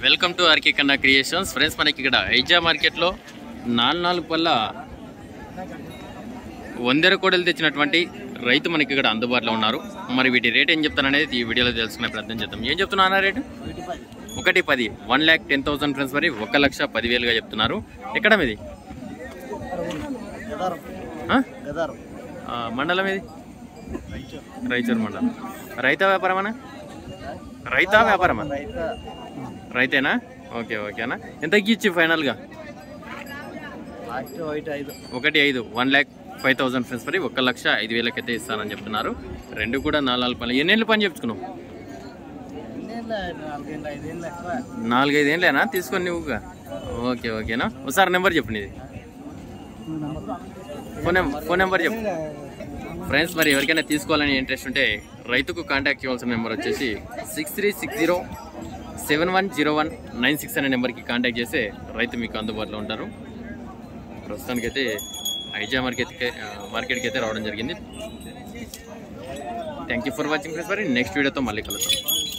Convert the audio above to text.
Welcome to RK Kanna creations friends మనకి ఇక్కడ ఐజా మార్కెట్లో నాలుగు నాలుగు పళ్ళ వందెర కోడలు తెచ్చినటువంటి రైతు మనకి ఇక్కడ అందుబాటులో ఉన్నారు మరి వీటి రేట్ ఏం చెప్తాననేది ఈ వీడియోలో తెలుసుకునే ప్రయత్నం చేద్దాం ఏం చెప్తున్నా రేటు ఒకటి పది one lakh ten thousand friends మరి ఒక లక్ష పదివేలుగా చెప్తున్నారు ఎక్కడ మీది గదారం ఆ? గదారం ఆ, మండలం ఇది రైచూరు మండలం రైతా వ్యాపారమా రైతా వ్యాపారమా రైత రైతేనా ఓకే ఓకేనా ఎంతకి ఇచ్చి ఫైనల్గా లాస్ట్ వైట్ ఐదు ఒకటి ఐదు one lakh five thousand friends మరి ఒక లక్ష ఐదు వేలకైతే ఇస్తానని చెప్తున్నారు రెండు కూడా నాలుగు పనులు ఎన్నేళ్ళు పని చెప్పుకున్నావు ఎన్నేళ్ళ నాలుగేళ్ళ ఐదేళ్ళ ఎక్కువ నాలుగైదు ఏళ్ళేనా తీసుకొని నువ్వుగా ఓకే ఓకేనా ఒకసారి నెంబర్ చెప్పు నీది ఫోన్ నెంబర్ ఫోన్ నెంబర్ చెప్పు ఫ్రెండ్స్ మరి ఎవరికైనా తీసుకోవాలని ఇంట్రెస్ట్ ఉంటే రైతుకు కాంటాక్ట్ చేయాల్సిన నెంబర్ వచ్చేసి six three six zero seven one zero one nine six అనే నెంబర్కి కాంటాక్ట్ చేస్తే రైతు మీకు అందుబాటులో ఉంటారు ప్రస్తుతానికైతే ఐజా మార్కెట్ మార్కెట్కి అయితే రావడం జరిగింది thank you for watching friends మరి నెక్స్ట్ వీడియోతో మళ్ళీ కలుద్దాం